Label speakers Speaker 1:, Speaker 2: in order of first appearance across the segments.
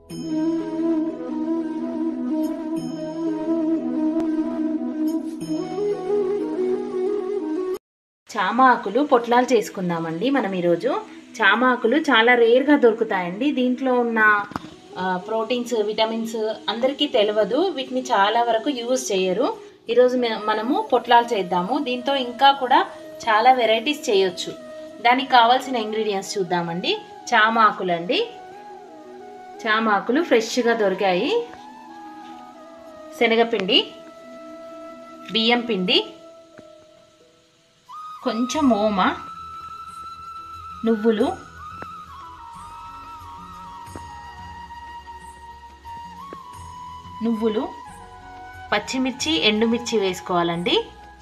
Speaker 1: చామ ఆకులు పొట్లాలు చేసుకుందామండి మనం ఈరోజు చామ ఆకులు చాలా రేర్గా దొరుకుతాయండి దీంట్లో ఉన్న ఆ, ప్రోటీన్స్ విటమిన్స్ అందరికీ తెలియదు వీటిని చాలా వరకు యూజ్ చేయరు ఈరోజు మే- మనము పొట్లాలు చేద్దాము దీంతో ఇంకా కూడా చాలా వెరైటీస్ చేయొచ్చు దానికి కావాల్సిన ఇంగ్రీడియంట్స్ చూద్దామండి చామ ఆకులు అండి చామ ఆకులు ఫ్రెష్గా దొరికాయి శనగపిండి బియ్యం పిండి కొంచెం ఓమ నువ్వులు నువ్వులు పచ్చిమిర్చి ఎండుమిర్చి వేసుకోవాలండి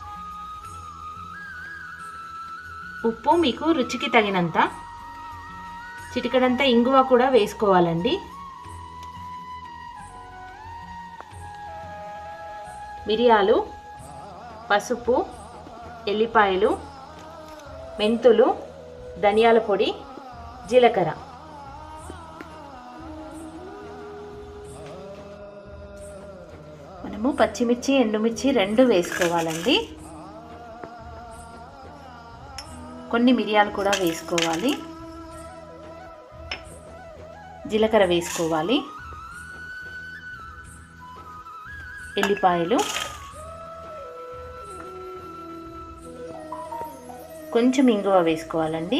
Speaker 1: ఉప్పు మీకు రుచికి తగినంత చిటికడంతా ఇంగువ కూడా వేసుకోవాలండి మిరియాలు పసుపు ఎల్లిపాయలు మెంతులు ధనియాల పొడి జీలకర్ర మనము పచ్చిమిర్చి ఎండుమిర్చి రెండు వేసుకోవాలండి కొన్ని మిరియాలు కూడా వేసుకోవాలి జీలకర్ర వేసుకోవాలి ఎల్లిపాయలు కొంచెం ఇంగువ వేసుకోవాలండి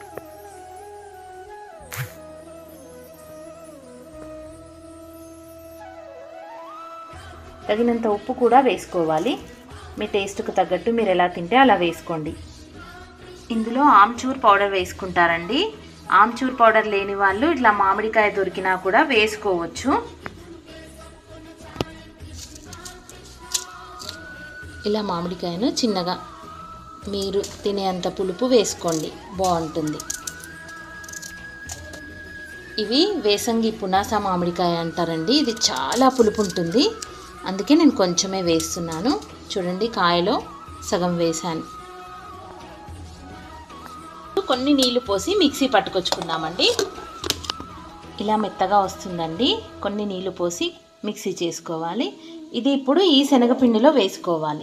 Speaker 1: తగినంత ఉప్పు కూడా వేసుకోవాలి మీ టేస్ట్కు తగ్గట్టు మీరు ఎలా తింటే అలా వేసుకోండి ఇందులో ఆమ్చూర్ పౌడర్ వేసుకుంటారండి ఆమ్చూర్ పౌడర్ లేని వాళ్ళు ఇట్లా మామిడికాయ దొరికినా కూడా వేసుకోవచ్చు ఇలా మామిడికాయను చిన్నగా మీరు తినేంత పులుపు వేసుకోండి బాగుంటుంది ఇవి వేసంగి పునాస మామిడికాయ అంటారండి ఇది చాలా పులుపు ఉంటుంది అందుకే నేను కొంచెమే వేస్తున్నాను చూడండి కాయలో సగం వేసాను కొన్ని నీళ్లు పోసి మిక్సీ పట్టుకొచ్చుకుందామండి ఇలా మెత్తగా వస్తుందండి కొన్ని నీళ్లు పోసి మిక్సీ చేసుకోవాలి ఇది ఇప్పుడు ఈ శనగపిండిలో వేసుకోవాలి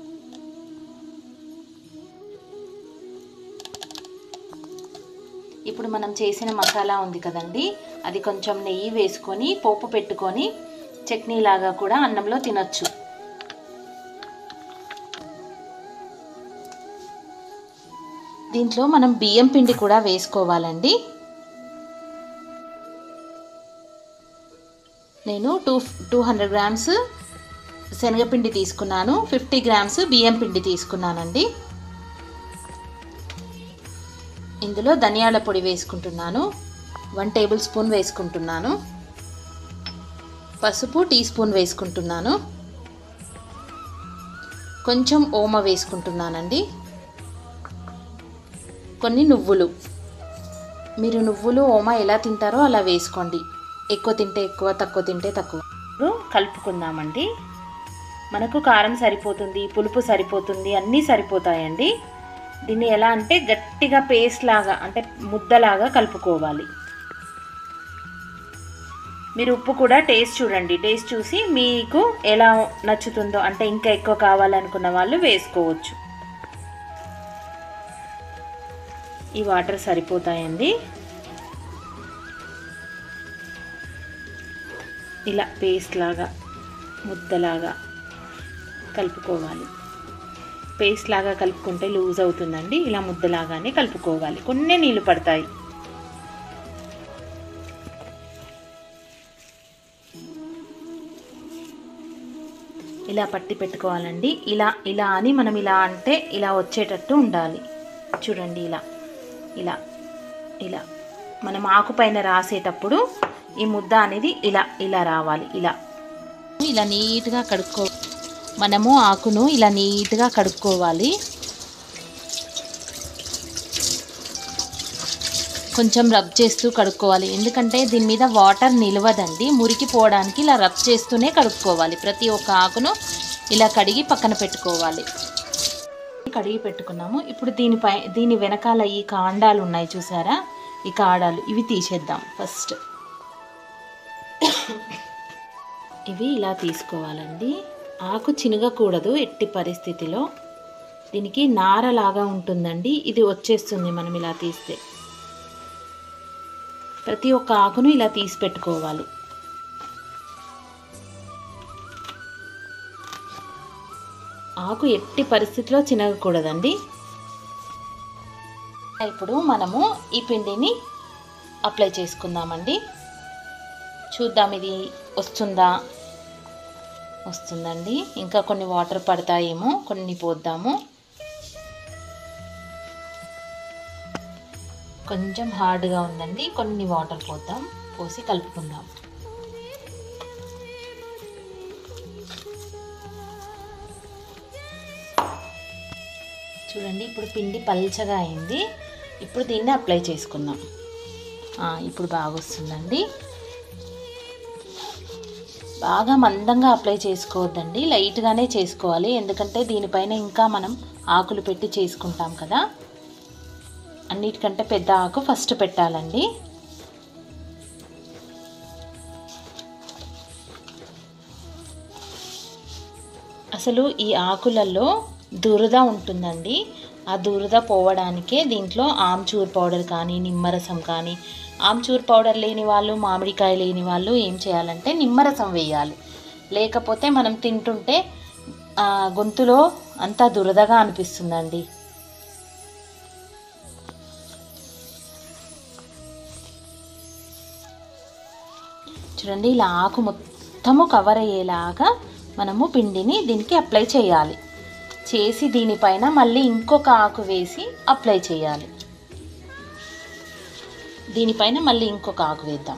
Speaker 1: ఇప్పుడు మనం చేసిన మసాలా ఉంది కదండి అది కొంచెం నెయ్యి వేసుకొని పోపు పెట్టుకొని చట్నీ లాగా కూడా అన్నంలో తినొచ్చు దీంట్లో మనం బియ్యం పిండి కూడా వేసుకోవాలండి నేను టూ టూ హండ్రెడ్ గ్రామ్స్ శనగపిండి తీసుకున్నాను ఫిఫ్టీ గ్రామ్స్ బియ్యం పిండి తీసుకున్నానండి ఇందులో ధనియాల పొడి వేసుకుంటున్నాను వన్ టేబుల్ స్పూన్ వేసుకుంటున్నాను పసుపు టీ స్పూన్ వేసుకుంటున్నాను కొంచెం ఓమ వేసుకుంటున్నానండి కొన్ని నువ్వులు మీరు నువ్వులు ఓమ ఎలా తింటారో అలా వేసుకోండి ఎక్కువ తింటే ఎక్కువ తక్కువ తింటే తక్కువ ఇప్పుడు కలుపుకుందామండి మనకు కారం సరిపోతుంది పులుపు సరిపోతుంది అన్నీ సరిపోతాయండి దీన్ని ఎలా అంటే గట్టిగా పేస్ట్ లాగా అంటే ముద్దలాగా కలుపుకోవాలి మీరు ఉప్పు కూడా టేస్ట్ చూడండి టేస్ట్ చూసి మీకు ఎలా నచ్చుతుందో అంటే ఇంకా ఎక్కువ కావాలనుకున్న వాళ్ళు వేసుకోవచ్చు ఈ వాటర్ సరిపోతాయండి ఇలా పేస్ట్ లాగా ముద్దలాగా కలుపుకోవాలి పేస్ట్ లాగా కలుపుకుంటే లూజ్ అవుతుందండి ఇలా ముద్దలాగానే కలుపుకోవాలి కొన్ని నీళ్ళు పడతాయి ఇలా పట్టి పెట్టుకోవాలండి ఇలా ఇలా అని మనం ఇలా అంటే ఇలా వచ్చేటట్టు ఉండాలి చూడండి ఇలా ఇలా ఇలా మనం ఆకుపైన రాసేటప్పుడు ఈ ముద్ద అనేది ఇలా ఇలా రావాలి ఇలా ఇలా నీట్గా కడుక్కో మనము ఆకును ఇలా నీట్గా కడుక్కోవాలి కొంచెం రబ్ చేస్తూ కడుక్కోవాలి ఎందుకంటే దీని మీద వాటర్ నిలవదండి మురికి పోవడానికి ఇలా రబ్ చేస్తూనే కడుక్కోవాలి ప్రతి ఒక్క ఆకును ఇలా కడిగి పక్కన పెట్టుకోవాలి కడిగి పెట్టుకున్నాము ఇప్పుడు దీనిపై దీని వెనకాల ఈ కాండాలు ఉన్నాయి చూసారా ఈ కాడాలు ఇవి తీసేద్దాం ఫస్ట్ ఇవి ఇలా తీసుకోవాలండి ఆకు చినగకూడదు ఎట్టి పరిస్థితిలో దీనికి నారలాగా ఉంటుందండి ఇది వచ్చేస్తుంది మనం ఇలా తీస్తే ప్రతి ఒక్క ఆకును ఇలా తీసి పెట్టుకోవాలి ఆకు ఎట్టి పరిస్థితిలో చినగకూడదండి ఇప్పుడు మనము ఈ పిండిని అప్లై చేసుకుందామండి చూద్దాం ఇది వస్తుందా వస్తుందండి ఇంకా కొన్ని వాటర్ పడతాయేమో కొన్ని పోద్దాము కొంచెం హార్డ్గా ఉందండి కొన్ని వాటర్ పోద్దాం పోసి కలుపుకుందాం చూడండి ఇప్పుడు పిండి పల్చగా అయింది ఇప్పుడు దీన్ని అప్లై చేసుకుందాం ఆ, ఇప్పుడు బాగా వస్తుందండి బాగా మందంగా అప్లై చేసుకోవద్దండి లైట్గానే చేసుకోవాలి ఎందుకంటే దీనిపైన ఇంకా మనం ఆకులు పెట్టి చేసుకుంటాం కదా అన్నిటికంటే పెద్ద ఆకు ఫస్ట్ పెట్టాలండి అసలు ఈ ఆకులలో దురద ఉంటుందండి ఆ దురద పోవడానికే దీంట్లో ఆమ్చూర్ పౌడర్ కానీ నిమ్మరసం కానీ ఆమ్చూర్ పౌడర్ లేని వాళ్ళు మామిడికాయ లేని వాళ్ళు ఏం చేయాలంటే నిమ్మరసం వేయాలి లేకపోతే మనం తింటుంటే ఆ, గొంతులో అంతా దురదగా అనిపిస్తుందండి చూడండి ఇలా ఆకు మొత్తము కవర్ అయ్యేలాగా మనము పిండిని దీనికి అప్లై చేయాలి చేసి దీనిపైన మళ్ళీ ఇంకొక ఆకు వేసి అప్లై చేయాలి దీనిపైన మళ్ళీ ఇంకొక ఆకు వేద్దాం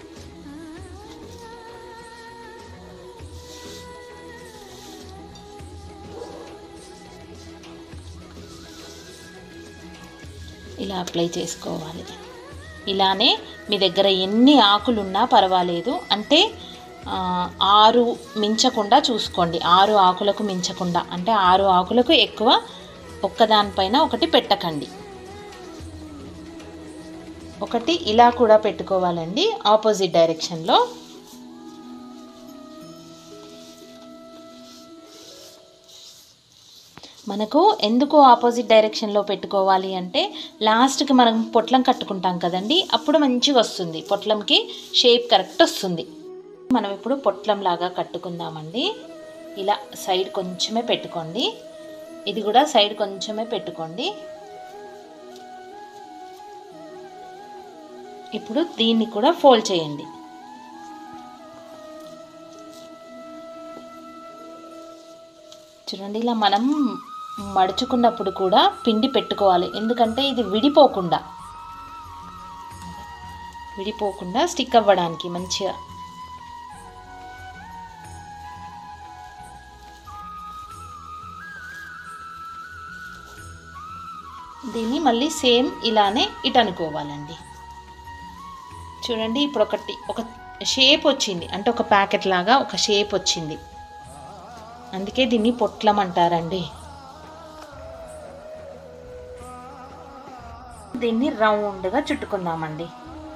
Speaker 1: ఇలా అప్లై చేసుకోవాలి ఇలానే మీ దగ్గర ఎన్ని ఆకులు ఉన్నా పర్వాలేదు అంటే ఆ, ఆరు మించకుండా చూసుకోండి ఆరు ఆకులకు మించకుండా అంటే ఆరు ఆకులకు ఎక్కువ ఒక్కదానిపైన ఒకటి పెట్టకండి ఒకటి ఇలా కూడా పెట్టుకోవాలండి ఆపోజిట్ డైరెక్షన్లో మనకు ఎందుకు ఆపోజిట్ డైరెక్షన్లో పెట్టుకోవాలి అంటే లాస్ట్కి మనం పొట్లం కట్టుకుంటాం కదండి అప్పుడు మంచిగా వస్తుంది పొట్లంకి షేప్ కరెక్ట్ వస్తుంది మనం ఇప్పుడు పొట్లం లాగా కట్టుకుందామండి ఇలా సైడ్ కొంచెమే పెట్టుకోండి ఇది కూడా సైడ్ కొంచెమే పెట్టుకోండి ఇప్పుడు దీన్ని కూడా ఫోల్డ్ చేయండి చూడండి ఇలా మనం మడుచుకున్నప్పుడు కూడా పిండి పెట్టుకోవాలి ఎందుకంటే ఇది విడిపోకుండా విడిపోకుండా స్టిక్ అవ్వడానికి మంచిగా దీన్ని మళ్ళీ సేమ్ ఇలానే ఇటు అనుకోవాలండి చూడండి ఇప్పుడు ఒకటి ఒక షేప్ వచ్చింది అంటే ఒక ప్యాకెట్ లాగా ఒక షేప్ వచ్చింది అందుకే దీన్ని పొట్లం అంటారండి దీన్ని రౌండ్గా చుట్టుకుందామండి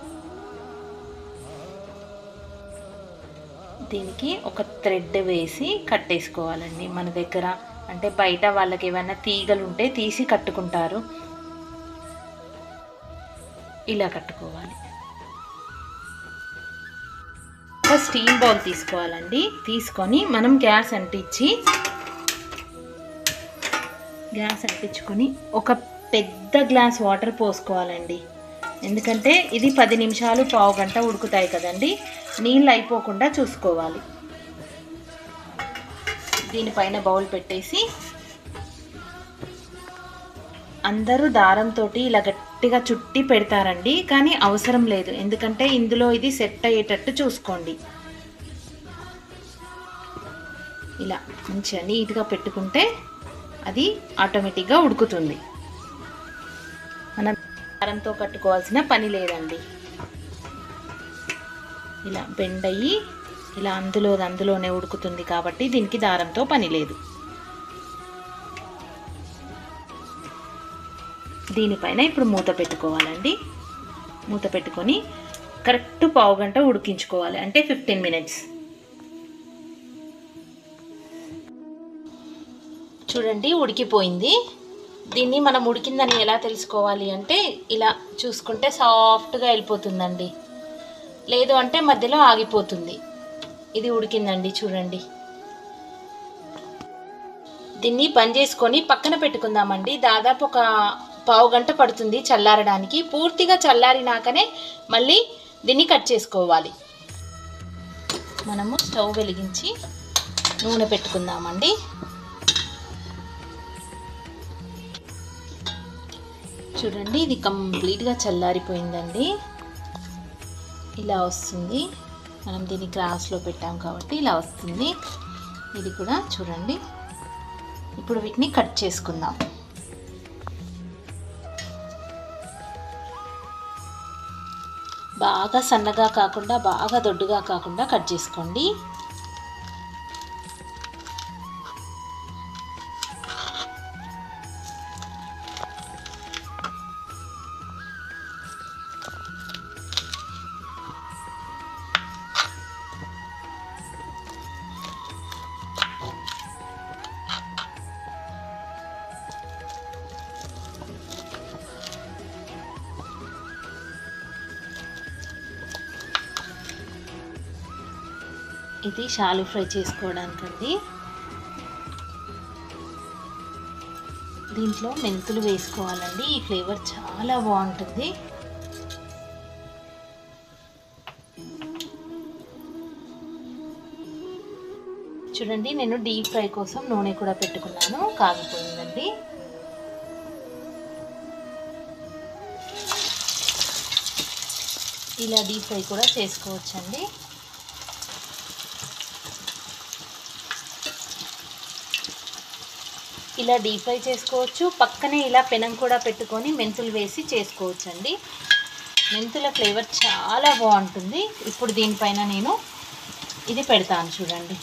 Speaker 1: దీనికి ఒక థ్రెడ్ వేసి కట్టేసుకోవాలండి మన దగ్గర అంటే బయట వాళ్ళకి ఏమైనా తీగలు ఉంటే తీసి కట్టుకుంటారు ఇలా కట్టుకోవాలి ఒక స్టీమ్ బౌల్ తీసుకోవాలండి తీసుకొని మనం గ్యాస్ అంటించి గ్యాస్ అంటించుకొని ఒక పెద్ద గ్లాస్ వాటర్ పోసుకోవాలండి ఎందుకంటే ఇది పది నిమిషాలు పావు గంట ఉడుకుతాయి కదండి నీళ్ళు అయిపోకుండా చూసుకోవాలి దీనిపైన బౌల్ పెట్టేసి అందరూ దారంతో ఇలా గట్టిగా చుట్టి పెడతారండి కానీ అవసరం లేదు ఎందుకంటే ఇందులో ఇది సెట్ అయ్యేటట్టు చూసుకోండి ఇలా మంచిగా నీట్గా పెట్టుకుంటే అది ఆటోమేటిక్గా ఉడుకుతుంది మనం దారంతో కట్టుకోవాల్సిన పని లేదండి ఇలా బెండ్ అయ్యి ఇలా అందులో అందులోనే ఉడుకుతుంది కాబట్టి దీనికి దారంతో పని లేదు దీనిపైన ఇప్పుడు మూత పెట్టుకోవాలండి మూత పెట్టుకొని కరెక్ట్ పావు గంట ఉడికించుకోవాలి అంటే ఫిఫ్టీన్ మినిట్స్ చూడండి ఉడికిపోయింది దీన్ని మనం ఉడికిందని ఎలా తెలుసుకోవాలి అంటే ఇలా చూసుకుంటే సాఫ్ట్గా వెళ్ళిపోతుందండి లేదు అంటే మధ్యలో ఆగిపోతుంది ఇది ఉడికిందండి చూడండి దీన్ని బంద్ చేసుకొని పక్కన పెట్టుకుందామండి దాదాపు ఒక పావు గంట పడుతుంది చల్లారడానికి పూర్తిగా చల్లారినాకనే మళ్ళీ దీన్ని కట్ చేసుకోవాలి మనము స్టవ్ వెలిగించి నూనె పెట్టుకుందామండి చూడండి ఇది కంప్లీట్గా చల్లారిపోయిందండి ఇలా వస్తుంది మనం దీన్ని గ్లాస్లో పెట్టాం కాబట్టి ఇలా వస్తుంది ఇది కూడా చూడండి ఇప్పుడు వీటిని కట్ చేసుకుందాం బాగా సన్నగా కాకుండా బాగా దొడ్డుగా కాకుండా కట్ చేసుకోండి ఇది షాలు ఫ్రై చేసుకోవడానికండి దీంట్లో మెంతులు వేసుకోవాలండి ఈ ఫ్లేవర్ చాలా బాగుంటుంది చూడండి నేను డీప్ ఫ్రై కోసం నూనె కూడా పెట్టుకున్నాను కాగిపోయిందండి ఇలా డీప్ ఫ్రై కూడా చేసుకోవచ్చండి ఇలా డీప్ ఫ్రై చేసుకోవచ్చు పక్కనే ఇలా పెనం కూడా పెట్టుకొని మెంతులు వేసి చేసుకోవచ్చు అండి మెంతుల ఫ్లేవర్ చాలా బాగుంటుంది ఇప్పుడు దీనిపైన నేను ఇది పెడతాను చూడండి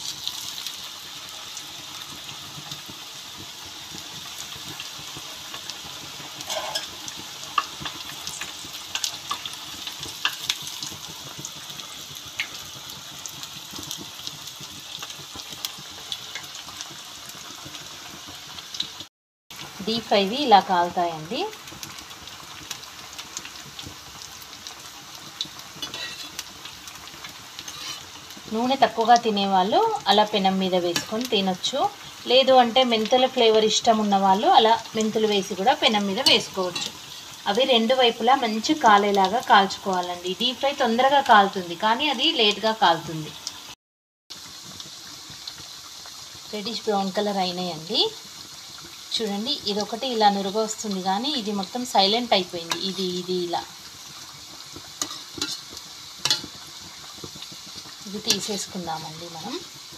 Speaker 1: డీప్ ఫ్రైవి ఇలా కాలుతాయండి నూనె తక్కువగా తినేవాళ్ళు అలా పెనం మీద వేసుకొని తినొచ్చు లేదు అంటే మెంతుల ఫ్లేవర్ ఇష్టం ఉన్న వాళ్ళు అలా మెంతులు వేసి కూడా పెనం మీద వేసుకోవచ్చు అవి రెండు వైపులా మంచి కాలేలాగా కాల్చుకోవాలండి డీప్ ఫ్రై తొందరగా కాలుతుంది కానీ అది లేట్గా కాలుతుంది రెడిష్ బ్రౌన్ కలర్ అయినాయండి చూడండి ఇది ఒకటి ఇలా నురుగ వస్తుంది కానీ ఇది మొత్తం సైలెంట్ అయిపోయింది ఇది ఇది ఇలా ఇది తీసేసుకుందామండి మనం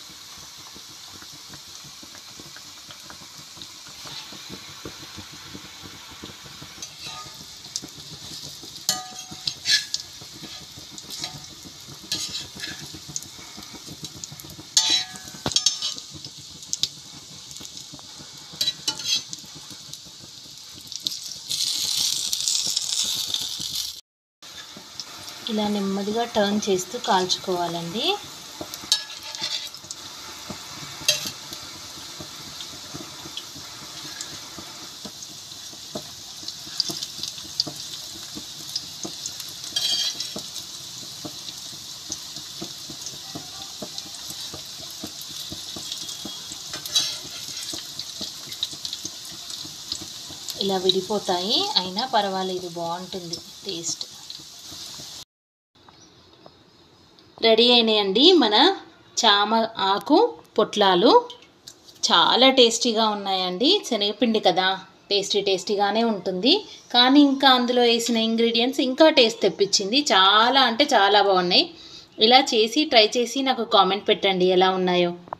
Speaker 1: ఇలా నెమ్మదిగా టర్న్ చేస్తూ కాల్చుకోవాలండి ఇలా విడిపోతాయి అయినా పర్వాలేదు బాగుంటుంది టేస్ట్ రెడీ అయినాయండి మన చామ ఆకు పొట్లాలు చాలా టేస్టీగా ఉన్నాయండి శనగపిండి కదా టేస్టీ టేస్టీగానే ఉంటుంది కానీ ఇంకా అందులో వేసిన ఇంగ్రీడియంట్స్ ఇంకా టేస్ట్ తెప్పించింది చాలా అంటే చాలా బాగున్నాయి ఇలా చేసి ట్రై చేసి నాకు కామెంట్ పెట్టండి ఎలా ఉన్నాయో